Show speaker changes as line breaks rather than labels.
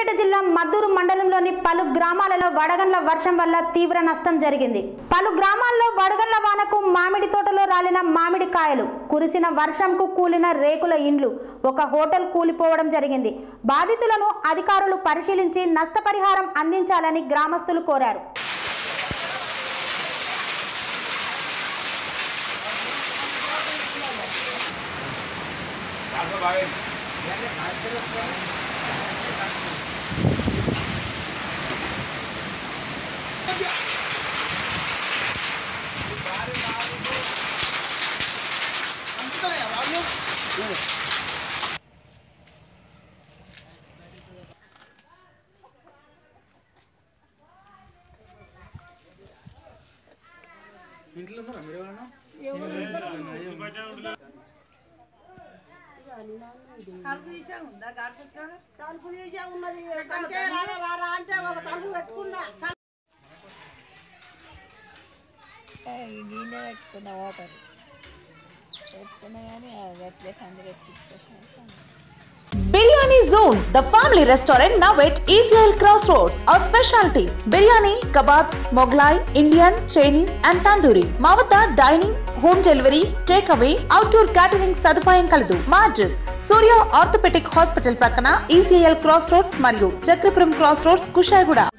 సిద్దిపేట జిల్లా మద్దూరు మండలంలోని పలు గ్రామాలలో వడగండ్ల వర్షం వల్ల తీవ్ర నష్టం జరిగింది పలు గ్రామాల్లో వడగండ్ల వానకు మామిడి తోటలో రాలిన మామిడి కాయలు కురిసిన వర్షంకు కూలిన రేకుల ఇండ్లు ఒక హోటల్ కూలిపోవడం జరిగింది బాధితులను అధికారులు పరిశీలించి నష్టపరిహారం అందించాలని గ్రామస్తులు కోరారు
తలుపు తీసే ఉందా గాడుకొచ్చాడు
తలుపు నీచే ఉన్నది అంటే రారా రారా అంటే ఒక తలుపు పెట్టుకున్నా
నేనే పెట్టుకున్న వాటర్ పెట్టుకున్నా కానీ అది ఎట్లే అందరూ ఎత్తిచ్చేసాను
Biryani Zone, the family restaurant now at ECL Crossroads. Our specialties biryani, kebabs, Moglai, Indian, Chinese, and tandoori. మా వద్ద dining home delivery take away outdoor catering సదుపాయం కలదు మా అడ్రస్ సూర్య ఆర్థోపెటిక్ హాస్పిటల్ ప్రక్కన ఈసీఎల్ క్రాస్ రోడ్స్ మరియు Chakrapuram cross roads Kushaiguda